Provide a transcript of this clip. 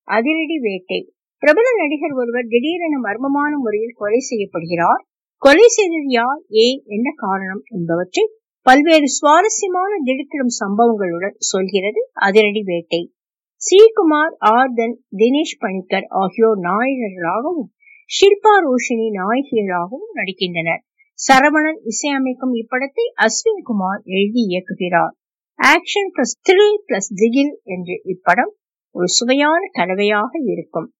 அதிரடி வேட்டை பிரபல நடிகர் ஒருவர் திடீரென மர்மமான முறையில் கொலை செய்யப்படுகிறார் கொலை செய்தது யார் ஏன் என்ன காரணம் என்பவற்றை பல்வேறு சுவாரஸ்யமான திடுக்கிடும் சம்பவங்களுடன் சொல்கிறது அதிரடி வேட்டை ஸ்ரீகுமார் ஆர்தன் தினேஷ் பணிக்கர் ஆகியோர் நாயகர்களாகவும் ஷில்பா ரோஷினி நாயகிகளாகவும் நடிக்கின்றனர் சரவணன் இசையமைக்கும் இப்படத்தை அஸ்வின் குமார் எழுதி இயக்குகிறார் ஆக்ஷன் பிளஸ் த்ரில் பிளஸ் திகில் என்று இப்படம் ஒரு சுவையான கலவையாக இருக்கும்